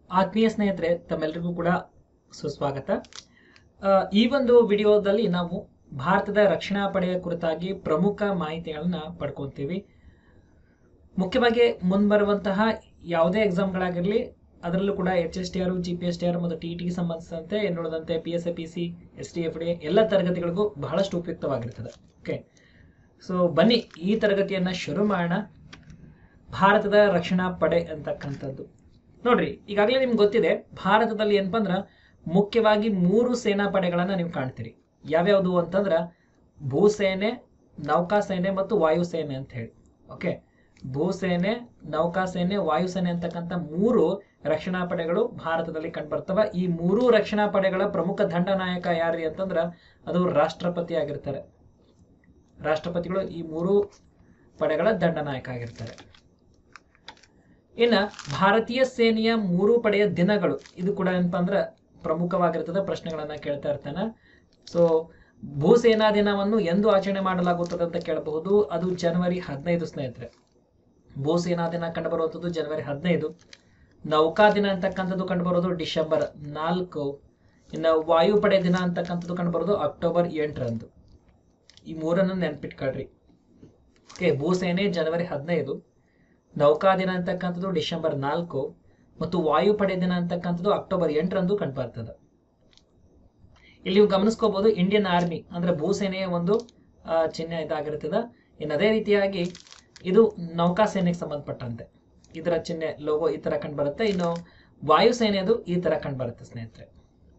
ಆತ್ಮೀಯ ಸ್ನೇಹಿತರೆ ತಮ್ಮೆಲ್ಲರಿಗೂ ಕೂಡ ಸುಸ್ವಾಗತ ಆ, ಈ ಒಂದು ವಿಡಿಯೋದಲ್ಲಿ ನಾವು ಭಾರತದ ರಕ್ಷಣಾ ಪಡೆಯ ಕುರಿತಾಗಿ ಪ್ರಮುಖ ಮಾಹಿತಿಗಳನ್ನ ಪಡ್ಕೊಂತೀವಿ ಮುಖ್ಯವಾಗಿ ಮುಂಬರುವಂತಹ ಯಾವುದೇ ಎಕ್ಸಾಮ್ಗಳಾಗಿರಲಿ ಅದರಲ್ಲೂ ಕೂಡ H S T R G P S T R ಮತ್ತು ಟಿ ಟಿಗೆ ಸಂಬಂಧಿಸಿದಂತೆ ಎನ್ನುವುದಂತೆ P S A P C S T F D ಎಲ್ಲ ತರಗತಿಗಳಿಗೂ ಬಹಳಷ್ಟು ಉಪಯುಕ್ತವಾಗಿರ್ತದೆ ಓಕೆ ಸೊ ಬನ್ನಿ ಈ ತರಗತಿಯನ್ನ ಶುರು ಮಾಡೋಣ ಭಾರತದ ರಕ್ಷಣಾ ಪಡೆ ಅಂತಕ್ಕಂಥದ್ದು ನೋಡ್ರಿ ಈಗಾಗಲೇ ನಿಮ್ಗೆ ಗೊತ್ತಿದೆ ಭಾರತದಲ್ಲಿ ಏನಪ್ಪಾ ಅಂದ್ರ ಮುಖ್ಯವಾಗಿ ಮೂರು ಸೇನಾ ಪಡೆಗಳನ್ನ ನೀವು ಕಾಣ್ತೀರಿ ಯಾವ್ಯಾವುದು ಅಂತಂದ್ರ ಭೂಸೇನೆ ನೌಕಾಸೇನೆ ಮತ್ತು ವಾಯುಸೇನೆ ಅಂತ ಹೇಳಿ ಓಕೆ ಭೂಸೇನೆ ನೌಕಾಸೇನೆ ವಾಯುಸೇನೆ ಅಂತಕ್ಕಂಥ ಮೂರು ರಕ್ಷಣಾ ಪಡೆಗಳು ಭಾರತದಲ್ಲಿ ಕಂಡುಬರ್ತವ ಈ ಮೂರು ರಕ್ಷಣಾ ಪಡೆಗಳ ಪ್ರಮುಖ ದಂಡನಾಯಕ ಯಾರ್ರಿ ಅಂತಂದ್ರ ಅದು ರಾಷ್ಟ್ರಪತಿ ಆಗಿರ್ತಾರೆ ರಾಷ್ಟ್ರಪತಿಗಳು ಈ ಮೂರು ಪಡೆಗಳ ದಂಡನಾಯಕ ಆಗಿರ್ತಾರೆ ಇನ್ನ ಭಾರತೀಯ ಸೇನೆಯ ಮೂರು ಪಡೆಯ ದಿನಗಳು ಇದು ಕೂಡ ಏನಪ್ಪಾ ಅಂದ್ರ ಪ್ರಮುಖವಾಗಿರ್ತದೆ ಪ್ರಶ್ನೆಗಳನ್ನ ಕೇಳ್ತಾ ಇರ್ತಾನೆ ಸೊ ಭೂಸೇನಾ ದಿನವನ್ನು ಎಂದು ಆಚರಣೆ ಮಾಡಲಾಗುತ್ತದೆ ಅಂತ ಕೇಳಬಹುದು ಅದು ಜನವರಿ ಹದಿನೈದು ಸ್ನೇಹಿತರೆ ಭೂಸೇನಾ ದಿನ ಕಂಡುಬರುವಂಥದ್ದು ಜನವರಿ ಹದಿನೈದು ನೌಕಾ ದಿನ ಅಂತಕ್ಕಂಥದ್ದು ಕಂಡುಬರೋದು ಡಿಸೆಂಬರ್ ನಾಲ್ಕು ಇನ್ನು ವಾಯುಪಡೆ ದಿನ ಅಂತಕ್ಕಂಥದ್ದು ಕಂಡುಬರೋದು ಅಕ್ಟೋಬರ್ ಎಂಟರಂದು ಈ ಮೂರನ್ನು ನೆನ್ಪಿಟ್ಕೊಳ್ರಿ ಓಕೆ ಭೂಸೇನೆ ಜನವರಿ ಹದಿನೈದು ನೌಕಾ ದಿನ ಅಂತಕ್ಕಂಥದ್ದು ಡಿಸೆಂಬರ್ ನಾಲ್ಕು ಮತ್ತು ವಾಯುಪಡೆ ದಿನ ಅಂತಕ್ಕಂಥದ್ದು ಅಕ್ಟೋಬರ್ ಎಂಟರಂದು ಕಂಡುಬರ್ತದೆ ಇಲ್ಲಿ ನೀವು ಗಮನಿಸ್ಕೋಬಹುದು ಇಂಡಿಯನ್ ಆರ್ಮಿ ಅಂದ್ರೆ ಭೂಸೇನೆಯ ಒಂದು ಆ, ಚಿಹ್ನೆ ಇದಾಗಿರ್ತದೆ ಇನ್ನು ಅದೇ ರೀತಿಯಾಗಿ ಇದು ನೌಕಾಸೇನೆಗೆ ಸಂಬಂಧಪಟ್ಟಂತೆ ಇದರ ಚಿಹ್ನೆ ಲೋಗೋ ಈ ತರ ಕಂಡುಬರುತ್ತೆ ಇನ್ನು ವಾಯುಸೇನೆಯದು ಈ ತರ ಕಂಡುಬರುತ್ತೆ ಸ್ನೇಹಿತರೆ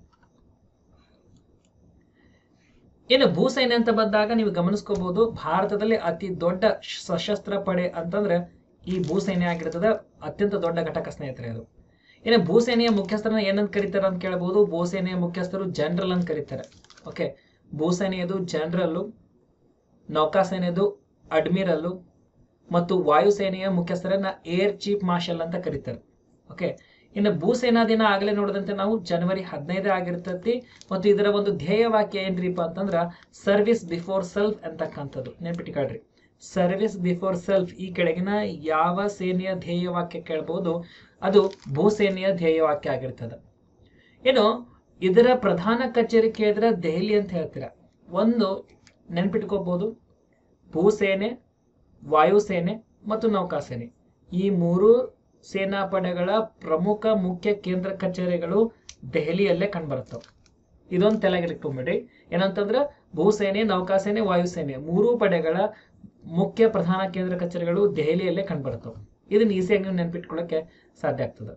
ಇನ್ನು ಭೂಸೇನೆ ಅಂತ ಬಂದಾಗ ನೀವು ಗಮನಿಸ್ಕೋಬಹುದು ಭಾರತದಲ್ಲಿ ಅತಿ ದೊಡ್ಡ ಸಶಸ್ತ್ರ ಪಡೆ ಅಂತಂದ್ರೆ ಈ ಭೂಸೇನೆ ಆಗಿರ್ತದೆ ಅತ್ಯಂತ ದೊಡ್ಡ ಘಟಕ ಸ್ನೇಹಿತರೆ ಅದು ಇನ್ನು ಭೂಸೇನೆಯ ಮುಖ್ಯಸ್ಥರನ್ನ ಏನಂತ ಕರೀತಾರೆ ಅಂತ ಕೇಳಬಹುದು ಭೂಸೇನೆಯ ಮುಖ್ಯಸ್ಥರು ಜನರಲ್ ಅಂತ ಕರೀತಾರೆ ಓಕೆ ಭೂಸೇನೆಯದು ಜನರಲ್ಲು ನೌಕಾಸೇನೆಯದು ಅಡ್ಮಿರಲ್ಲು ಮತ್ತು ವಾಯುಸೇನೆಯ ಮುಖ್ಯಸ್ಥರನ್ನ ಏರ್ ಚೀಫ್ ಮಾರ್ಷಲ್ ಅಂತ ಕರೀತಾರೆ ಓಕೆ ಇನ್ನು ಭೂಸೇನಾ ದಿನ ಆಗಲೇ ನೋಡಿದಂತೆ ನಾವು ಜನವರಿ ಹದಿನೈದು ಆಗಿರ್ತತಿ ಮತ್ತು ಇದರ ಒಂದು ಧ್ಯೇಯ ವಾಕ್ಯ ಏನ್ರಿಪ್ಪ ಅಂತಂದ್ರ ಸರ್ವಿಸ್ ಬಿಫೋರ್ ಸೆಲ್ಫ್ ಅಂತಕ್ಕಂಥದ್ದು ನೆನ್ಪಿಟ್ಕೊಳ್ರಿ ಸರ್ವಿಸ್ ಬಿಫೋರ್ ಸೆಲ್ಫ್ ಈ ಕೆಳಗಿನ ಯಾವ ಸೇನೆಯ ಧ್ಯೇಯ ವಾಕ್ಯ ಕೇಳಬಹುದು ಅದು ಭೂಸೇನೆಯ ಧ್ಯೇಯ ವಾಕ್ಯ ಆಗಿರ್ತದೆ ಇನ್ನು ಇದರ ಪ್ರಧಾನ ಕಚೇರಿ ಕೇಳಿದ್ರೆ ದೆಹಲಿ ಅಂತ ಹೇಳ್ತೀರಾ ಒಂದು ನೆನ್ಪಿಟ್ಕೋಬಹುದು ಭೂಸೇನೆ ವಾಯುಸೇನೆ ಮತ್ತು ನೌಕಾಸೇನೆ ಈ ಮೂರು ಸೇನಾ ಪಡೆಗಳ ಪ್ರಮುಖ ಮುಖ್ಯ ಕೇಂದ್ರ ಕಚೇರಿಗಳು ದೆಹಲಿಯಲ್ಲೇ ಕಂಡುಬರ್ತವೆ ಇದೊಂದು ತಲೆಗಿಟ್ಕೊಂಬಿಡಿ ಏನಂತಂದ್ರೆ ಭೂಸೇನೆ ನೌಕಾಸೇನೆ ವಾಯುಸೇನೆ ಮೂರೂ ಪಡೆಗಳ ಮುಖ್ಯ ಪ್ರಧಾನ ಕೇಂದ್ರ ಕಚೇರಿಗಳು ದೆಹಲಿಯಲ್ಲೇ ಕಂಡುಬರ್ತವೆ ಇದನ್ನ ಈಸಿಯಾಗಿ ನೀವು ನೆನ್ಪಿಟ್ಕೊಳ್ಳಕ್ಕೆ ಸಾಧ್ಯ ಆಗ್ತದೆ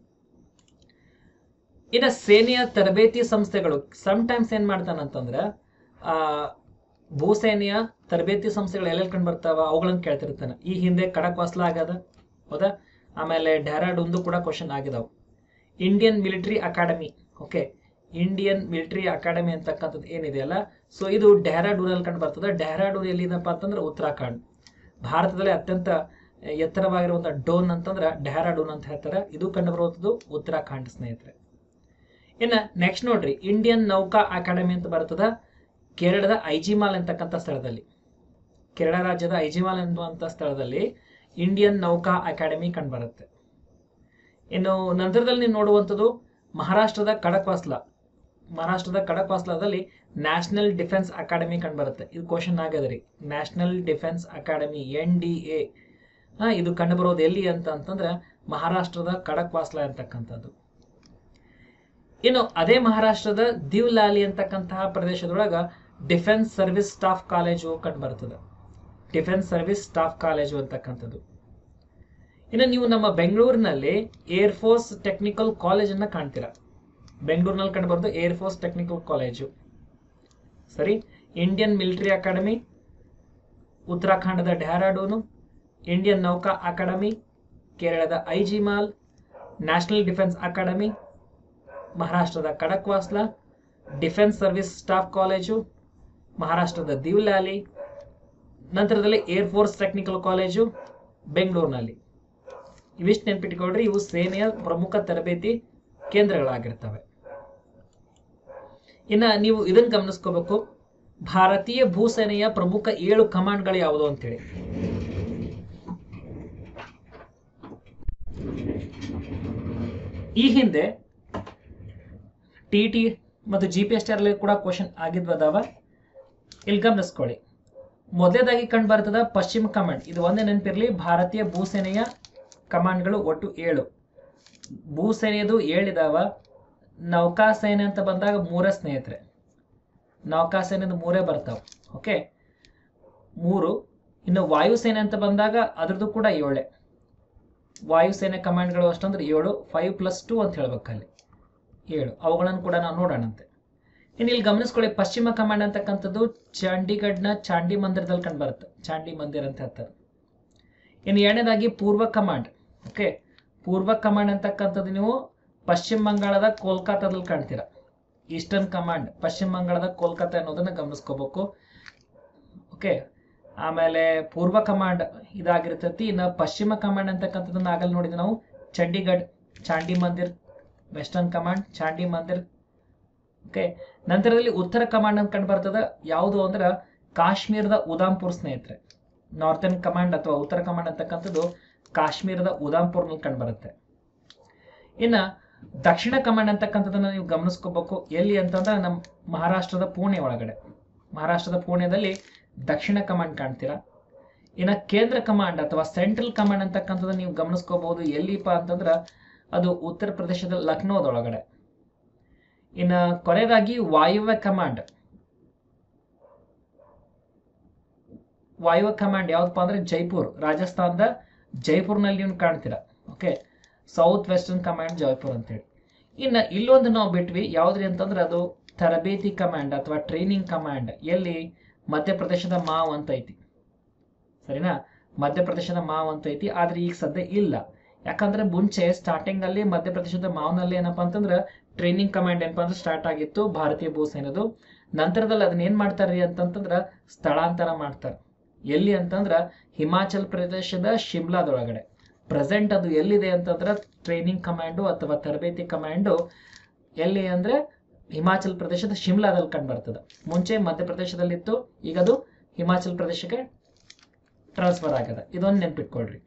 ಇನ್ನು ಸೇನೆಯ ತರಬೇತಿ ಸಂಸ್ಥೆಗಳು ಸಮ್ ಟೈಮ್ಸ್ ಏನ್ ಮಾಡ್ತಾನಂತಂದ್ರೆ ಆ ಭೂಸೇನೆಯ ತರಬೇತಿ ಸಂಸ್ಥೆಗಳು ಎಲ್ಲೆಲ್ಲಿ ಕಂಡು ಬರ್ತಾವ ಅವುಗಳನ್ನ ಕೇಳ್ತಿರ್ತಾನೆ ಈ ಹಿಂದೆ ಖಡಕ್ ವಾಸ್ಲಾ ಆಗ್ಯದ ಹೌದಾ ಆಮೇಲೆ ಡೆಹ್ರಾಡೂನ್ದು ಕೂಡ ಕ್ವಶನ್ ಆಗಿದಾವು Indian military academy okay Indian military academy ಅಂತಕ್ಕಂಥದ್ದು ಏನಿದೆಯಲ್ಲ ಸೊ ಇದು ಡೆಹ್ರಾಡೂನ್ ಅಲ್ಲಿ ಕಂಡು ಬರ್ತದೆ ಡೆಹ್ರಾಡೂನ್ ಎಲ್ಲಿದಪ್ಪ ಅಂತಂದ್ರೆ ಉತ್ತರಾಖಂಡ್ ಭಾರತದಲ್ಲಿ ಅತ್ಯಂತ ಎತ್ತರವಾಗಿರುವಂತಹ ಡೋನ್ ಅಂತಂದ್ರೆ ಡೆಹ್ರಾಡೂನ್ ಅಂತ ಹೇಳ್ತಾರೆ ಇದು ಕಂಡು ಬರುವಂಥದ್ದು ಉತ್ತರಾಖಂಡ್ ಸ್ನೇಹಿತರೆ ಇನ್ನ ನೆಕ್ಸ್ಟ್ ನೋಡ್ರಿ ಇಂಡಿಯನ್ ನೌಕಾ ಅಕಾಡೆಮಿ ಅಂತ ಬರ್ತದ ಕೇರಳದ ಐಜಿಮಾಲ್ ಅಂತಕ್ಕಂಥ ಸ್ಥಳದಲ್ಲಿ ಕೇರಳ ರಾಜ್ಯದ ಐಜಿಮಾಲ್ ಎನ್ನುವಂಥ ಸ್ಥಳದಲ್ಲಿ ಇಂಡಿಯನ್ ನೌಕಾ ಅಕಾಡೆಮಿ ಕಂಡುಬರುತ್ತೆ ಇನ್ನು ನಂತರದಲ್ಲಿ ನೀವು ನೋಡುವಂಥದ್ದು ಮಹಾರಾಷ್ಟ್ರದ ಖಡಕ್ವಾಸ್ಲಾ ಮಹಾರಾಷ್ಟ್ರದ ಖಡಕ್ವಾಸ್ಲಾದಲ್ಲಿ ನ್ಯಾಷನಲ್ ಡಿಫೆನ್ಸ್ ಅಕಾಡೆಮಿ ಕಂಡುಬರುತ್ತೆ ಇದು ಕ್ವಶನ್ ಆಗದೆ ರೀ national defence academy N D A ಇದು ಕಂಡುಬರೋದು ಎಲ್ಲಿ ಅಂತ ಅಂತಂದ್ರೆ ಮಹಾರಾಷ್ಟ್ರದ ಖಡಕ್ವಾಸ್ಲಾ ಅಂತಕ್ಕಂಥದ್ದು ಇನ್ನು ಅದೇ ಮಹಾರಾಷ್ಟ್ರದ ದಿವ್ಲಾಲಿ ಅಂತಕ್ಕಂತಹ ಪ್ರದೇಶದೊಳಗ ಡಿಫೆನ್ಸ್ ಸರ್ವಿಸ್ ಸ್ಟಾಫ್ ಕಾಲೇಜು ಕಂಡು ಬರ್ತದೆ ಡಿಫೆನ್ಸ್ ಸರ್ವಿಸ್ ಸ್ಟಾಫ್ ಕಾಲೇಜು ಅಂತಕ್ಕಂಥದ್ದು ಇನ್ನು ನೀವು ನಮ್ಮ ಬೆಂಗಳೂರಿನಲ್ಲಿ ಏರ್ ಫೋರ್ಸ್ ಟೆಕ್ನಿಕಲ್ ಕಾಲೇಜ್ ಅನ್ನ ಕಾಣ್ತೀರಾ ಬೆಂಗಳೂರಿನಲ್ಲಿ ಕಂಡು ಬರೋದು ಏರ್ ಫೋರ್ಸ್ ಟೆಕ್ನಿಕಲ್ ಕಾಲೇಜು ಸರಿ ಇಂಡಿಯನ್ ಮಿಲಿಟರಿ ಅಕಾಡೆಮಿ ಉತ್ತರಾಖಂಡದ ಡೆಹ್ರಾಡೂನು ಇಂಡಿಯನ್ ನೌಕಾ ಅಕಾಡೆಮಿ ಕೇರಳದ ಐಜಿಮಾಲ್ ನ್ಯಾಷನಲ್ ಡಿಫೆನ್ಸ್ ಅಕಾಡೆಮಿ ಮಹಾರಾಷ್ಟ್ರದ Khadakwasla defence service staff college ಮಹಾರಾಷ್ಟ್ರದ ದಿವ್ಲಾಲಿ ನಂತರದಲ್ಲಿ ಏರ್ ಫೋರ್ಸ್ ಟೆಕ್ನಿಕಲ್ ಕಾಲೇಜು ಬೆಂಗಳೂರಿನಲ್ಲಿ ಇವಿಷ್ಟು ನೆನ್ಪಿಟ್ಕೊಳ್ರಿ ಇವು ಸೇನೆಯ ಪ್ರಮುಖ ತರಬೇತಿ ಕೇಂದ್ರಗಳಾಗಿರ್ತವೆ ಇನ್ನ ನೀವು ಇದನ್ನ ಗಮನಿಸ್ಕೋಬೇಕು ಭಾರತೀಯ ಭೂಸೇನೆಯ ಪ್ರಮುಖ ಏಳು ಕಮಾಂಡ್ಗಳು ಯಾವುದು ಅಂತೇಳಿ ಈ ಹಿಂದೆ ಟಿ ಟಿ ಮತ್ತು ಜಿ ಪಿ ಎಸ್ ಟಿ ಕೂಡ ಕ್ವಶನ್ ಆಗಿದ್ವದಾವ ಇಲ್ಲಿ ಗಮನಿಸ್ಕೊಳ್ಳಿ ಮೊದಲೇದಾಗಿ ಕಂಡು ಬರ್ತದ ಪಶ್ಚಿಮ ಕಮಾಂಡ್ ಇದು ಒಂದೇ ನೆನಪಿರಲಿ ಭಾರತೀಯ ಭೂಸೇನೆಯ ಕಮಾಂಡ್ಗಳು ಒಟ್ಟು ಏಳು ಭೂಸೇನೆಯದು ಏಳಿದಾವ ನೌಕಾಸೇನೆ ಅಂತ ಬಂದಾಗ ಮೂರೇ ಸ್ನೇಹಿತರೆ ನೌಕಾಸೇನೆದು ಮೂರೇ ಬರ್ತಾವ ಓಕೆ ಮೂರು ಇನ್ನು ವಾಯುಸೇನೆ ಅಂತ ಬಂದಾಗ ಅದ್ರದ್ದು ಕೂಡ ಏಳೆ ವಾಯುಸೇನೆ ಕಮಾಂಡ್ಗಳು ಅಷ್ಟಂದ್ರೆ ಏಳು ಫೈವ್ ಪ್ಲಸ್ ಟು ಅಂತ ಹೇಳ್ಬೇಕಲ್ಲಿ ಏಳು ಅವುಗಳನ್ನು ಕೂಡ ನಾವು ನೋಡೋಣಂತೆ ಇನ್ನು ಇಲ್ಲಿ ಗಮನಿಸ್ಕೊಳ್ಳಿ ಪಶ್ಚಿಮ ಕಮಾಂಡ್ ಅಂತಕ್ಕಂಥದ್ದು ಚಂಡೀಗಢ್ನ ಚಾಂಡಿ ಮಂದಿರದಲ್ಲಿ ಕಂಡು ಬರುತ್ತೆ ಚಾಂಡಿ ಮಂದಿರ ಅಂತ ಹೇಳ್ತಾರೆ ಇನ್ನು ಎರಡನೇದಾಗಿ ಪೂರ್ವ ಕಮಾಂಡ್ ಓಕೆ ಪೂರ್ವ ಕಮಾಂಡ್ ಅಂತಕ್ಕಂಥದ್ದು ನೀವು ಪಶ್ಚಿಮ ಬಂಗಾಳದ ಕೋಲ್ಕತ್ತಾದಲ್ಲಿ ಕಾಣ್ತೀರಾ ಈಸ್ಟರ್ನ್ ಕಮಾಂಡ್ ಪಶ್ಚಿಮ ಬಂಗಾಳದ ಕೋಲ್ಕತ್ತಾ ಅನ್ನೋದನ್ನ ಗಮನಿಸ್ಕೋಬೇಕು ಓಕೆ ಆಮೇಲೆ ಪೂರ್ವ ಕಮಾಂಡ್ ಇದಾಗಿರ್ತೈತಿ ಇನ್ನು ಪಶ್ಚಿಮ ಕಮಾಂಡ್ ಅಂತಕ್ಕಂಥದ್ದನ್ನ ಆಗಲ್ಲಿ ನೋಡಿದ್ವಿ ನಾವು Chandigarh Chandi Mandir western command Chandi Mandir okay ನಂತರದಲ್ಲಿ ಉತ್ತರ ಕಮಾಂಡ್ ಅಂತ ಕಂಡು ಬರ್ತದ ಯಾವುದು ಅಂದ್ರೆ ಕಾಶ್ಮೀರದ ಉದಾಂಪುರ್ ಸ್ನೇಹಿತರೆ ನಾರ್ತನ್ ಕಮಾಂಡ್ ಅಥವಾ ಉತ್ತರ ಕಮಾಂಡ್ ಅಂತಕ್ಕಂಥದ್ದು ಕಾಶ್ಮೀರದ ಉದಾಂಪುರ್ನಲ್ಲಿ ಕಂಡು ಬರುತ್ತೆ ಇನ್ನ ದಕ್ಷಿಣ ಕಮಾಂಡ್ ಅಂತಕ್ಕಂಥದ್ದನ್ನ ನೀವು ಗಮನಿಸ್ಕೋಬೇಕು ಎಲ್ಲಿ ಅಂತಂದ್ರೆ ನಮ್ಮ ಮಹಾರಾಷ್ಟ್ರದ ಪುಣೆ ಒಳಗಡೆ ಮಹಾರಾಷ್ಟ್ರದ ಪುಣೆದಲ್ಲಿ ದಕ್ಷಿಣ ಕಮಾಂಡ್ ಕಾಣ್ತೀರಾ ಇನ್ನ ಕೇಂದ್ರ ಕಮಾಂಡ್ ಅಥವಾ ಸೆಂಟ್ರಲ್ ಕಮಾಂಡ್ ಅಂತಕ್ಕಂಥದ್ದು ನೀವು ಗಮನಿಸ್ಕೋಬಹುದು ಎಲ್ಲಿಪ್ಪ ಅಂತಂದ್ರ ಅದು ಉತ್ತರ ಪ್ರದೇಶದ ಲಕ್ನೋದೊಳಗಡೆ ಇನ್ನ ಕೊನೆಯದಾಗಿ ವಾಯುವ್ಯ ಕಮಾಂಡ್ ವಾಯುವ್ಯ ಕಮಾಂಡ್ ಯಾವ್ದಪ್ಪ ಅಂದ್ರೆ ಜೈಪುರ್ ರಾಜಸ್ಥಾನದ ಜೈಪುರ್ನಲ್ಲಿ ನೀವು ಕಾಣ್ತೀರಾ okay south western command Jaipur ಅಂತೇಳಿ ಇನ್ನು ಇಲ್ಲೊಂದು ನಾವು ಬಿಟ್ವಿ ಯಾವ್ದ್ರಿ ಅಂತಂದ್ರೆ ಅದು ತರಬೇತಿ ಕಮಾಂಡ್ ಅಥವಾ ಟ್ರೈನಿಂಗ್ ಕಮಾಂಡ್ ಎಲ್ಲಿ ಮಧ್ಯಪ್ರದೇಶದ ಮಾವ್ ಅಂತ ಐತಿ ಸರಿನಾ ಮಧ್ಯಪ್ರದೇಶದ ಮಾವ್ ಅಂತ ಐತಿ ಆದ್ರೆ ಈಗ ಸದ್ಯ ಇಲ್ಲ ಯಾಕಂದ್ರೆ ಮುಂಚೆ ಸ್ಟಾರ್ಟಿಂಗ್ ಅಲ್ಲಿ ಮಧ್ಯಪ್ರದೇಶದ ಮಾವ್ನಲ್ಲಿ ಏನಪ್ಪಾ ಅಂತಂದ್ರೆ ಟ್ರೈನಿಂಗ್ ಕಮಾಂಡ್ ಏನಪ್ಪಾ ಅಂದ್ರೆ ಸ್ಟಾರ್ಟ್ ಆಗಿತ್ತು ಭಾರತೀಯ ಭೂಸೇನದು ನಂತರದಲ್ಲಿ ಅದನ್ನ ಏನ್ ಮಾಡ್ತಾರ್ರಿ ಅಂತಂತಂದ್ರ ಸ್ಥಳಾಂತರ ಮಾಡ್ತಾರೆ ಎಲ್ಲಿ ಅಂತಂದ್ರ ಹಿಮಾಚಲ್ ಪ್ರದೇಶದ ಶಿಮ್ಲಾದೊಳಗಡೆ ಪ್ರೆಸೆಂಟ್ ಅದು ಎಲ್ಲಿದೆ ಅಂತಂದ್ರೆ ಟ್ರೈನಿಂಗ್ ಕಮಾಂಡು ಅಥವಾ ತರಬೇತಿ ಕಮಾಂಡು ಎಲ್ಲಿ ಅಂದ್ರೆ ಹಿಮಾಚಲ್ ಪ್ರದೇಶದ ಶಿಮ್ಲಾದಲ್ಲಿ ಕಂಡು ಬರ್ತದೆ ಮುಂಚೆ ಮಧ್ಯಪ್ರದೇಶದಲ್ಲಿತ್ತು ಈಗ ಅದು ಹಿಮಾಚಲ್ ಪ್ರದೇಶಕ್ಕೆ ಟ್ರಾನ್ಸ್ಫರ್ ಆಗದ ಇದೊಂದು ನೆನ್ಪಿಟ್ಕೊಳ್ರಿ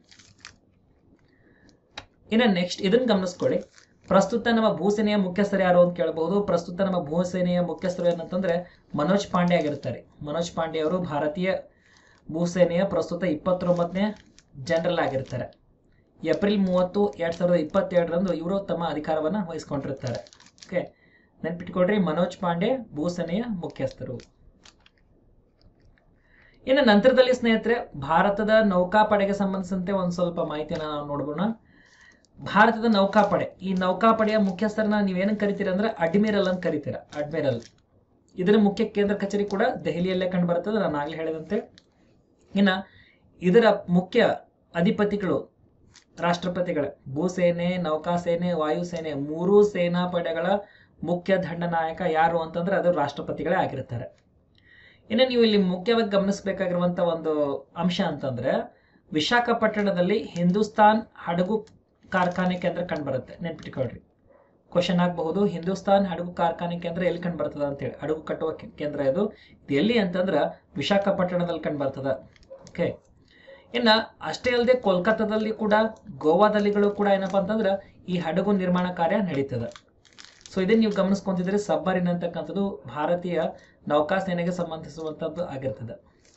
ಇನ್ನು ನೆಕ್ಸ್ಟ್ ಇದನ್ನ ಗಮನಿಸ್ಕೊಳ್ಳಿ ಪ್ರಸ್ತುತ ನಮ್ಮ ಭೂಸೇನೆಯ ಮುಖ್ಯಸ್ಥರು ಯಾರು ಅಂತ ಕೇಳಬಹುದು ಪ್ರಸ್ತುತ ನಮ್ಮ ಭೂಸೇನೆಯ ಮುಖ್ಯಸ್ಥರು ಏನಂತಂದ್ರೆ ಮನೋಜ್ ಪಾಂಡೆ ಆಗಿರ್ತಾರೆ ಮನೋಜ್ ಪಾಂಡೆ ಅವರು ಭಾರತೀಯ ಭೂಸೇನೆಯ ಪ್ರಸ್ತುತ ಇಪ್ಪತ್ತೊಂಬತ್ತನೇ ಜನರಲ್ ಆಗಿರ್ತಾರೆ ಏಪ್ರಿಲ್ ಮೂವತ್ತು ಎರಡ್ ಸಾವಿರದ ಇಪ್ಪತ್ತೆರಡರಂದು ಇವರು ತಮ್ಮ ಅಧಿಕಾರವನ್ನ ವಹಿಸ್ಕೊಂಡಿರ್ತಾರೆ ಓಕೆ ನೆನ್ಪಿಟ್ಕೊಳ್ರಿ ಮನೋಜ್ ಪಾಂಡೆ ಭೂಸೇನೆಯ ಮುಖ್ಯಸ್ಥರು ಇನ್ನು ನಂತರದಲ್ಲಿ ಸ್ನೇಹಿತರೆ ಭಾರತದ ನೌಕಾಪಡೆಗೆ ಸಂಬಂಧಿಸಿದಂತೆ ಒಂದು ಸ್ವಲ್ಪ ಮಾಹಿತಿಯನ್ನ ನಾವು ನೋಡೋಣ ಭಾರತದ ನೌಕಾಪಡೆ ಈ ನೌಕಾಪಡೆಯ ಮುಖ್ಯಸ್ಥರನ್ನ ನೀವೇನಂತ ಕರಿತೀರ ಅಂದ್ರೆ ಅಡ್ಮಿರಲ್ ಅಂತ ಕರಿತೀರ ಅಡ್ಮಿರಲ್ ಇದರ ಮುಖ್ಯ ಕೇಂದ್ರ ಕಚೇರಿ ಕೂಡ ದೆಹಲಿಯಲ್ಲೇ ಕಂಡು ಬರ್ತದೆ ನಾನು ಆಗ್ಲೇ ಹೇಳಿದಂತೆ ಇನ್ನ ಇದರ ಮುಖ್ಯ ಅಧಿಪತಿಗಳು ರಾಷ್ಟ್ರಪತಿಗಳ ಭೂಸೇನೆ ನೌಕಾಸೇನೆ ವಾಯುಸೇನೆ ಮೂರೂ ಸೇನಾ ಪಡೆಗಳ ಮುಖ್ಯ ದಂಡನಾಯಕ ಯಾರು ಅಂತಂದ್ರೆ ಅದು ರಾಷ್ಟ್ರಪತಿಗಳೇ ಆಗಿರ್ತಾರೆ ಇನ್ನು ನೀವು ಇಲ್ಲಿ ಮುಖ್ಯವಾಗಿ ಗಮನಿಸಬೇಕಾಗಿರುವಂತ ಒಂದು ಅಂಶ ಅಂತಂದ್ರೆ ವಿಶಾಖಪಟ್ಟಣದಲ್ಲಿ ಹಿಂದೂಸ್ತಾನ್ ಹಡಗು ಕಾರ್ಖಾನೆ ಕೇಂದ್ರ ಕಂಡು ಬರುತ್ತೆ ನೆನ್ಪಿಟ್ಕೊಳ್ರಿ ಕ್ವಶನ್ ಆಗಬಹುದು ಹಿಂದೂಸ್ತಾನ್ ಹಡಗು ಕಾರ್ಖಾನೆ ಕೇಂದ್ರ ಎಲ್ಲಿ ಕಂಡು ಬರ್ತದ ಅಂತೇಳಿ ಹಡಗು ಕಟ್ಟುವ ಕೇ- ಕೇಂದ್ರ ಇದು ಇದು ಎಲ್ಲಿ ಅಂತಂದ್ರ ವಿಶಾಖಪಟ್ಟಣದಲ್ಲಿ ಕಂಡು ಬರ್ತದ ಓಕೆ ಇನ್ನ ಅಷ್ಟೇ ಅಲ್ಲದೆ ಕೋಲ್ಕತ್ತಾದಲ್ಲಿ ಕೂಡ ಗೋವಾದಲ್ಲಿಗಳು ಕೂಡ ಏನಪ್ಪಾ ಅಂತಂದ್ರ ಈ ಹಡಗು ನಿರ್ಮಾಣ ಕಾರ್ಯ ನಡೀತದ ಸೊ ಇದನ್ನ ನೀವು ಗಮನಿಸ್ಕೊಂತಿದ್ರೆ ಸಬ್ಬರಿನ್ ಅಂತಕ್ಕಂಥದ್ದು ಭಾರತೀಯ ನೌಕಾಸೇನೆಗೆ ಸಂಬಂಧಿಸುವಂತದ್ದು ಆಗಿರ್ತದೆ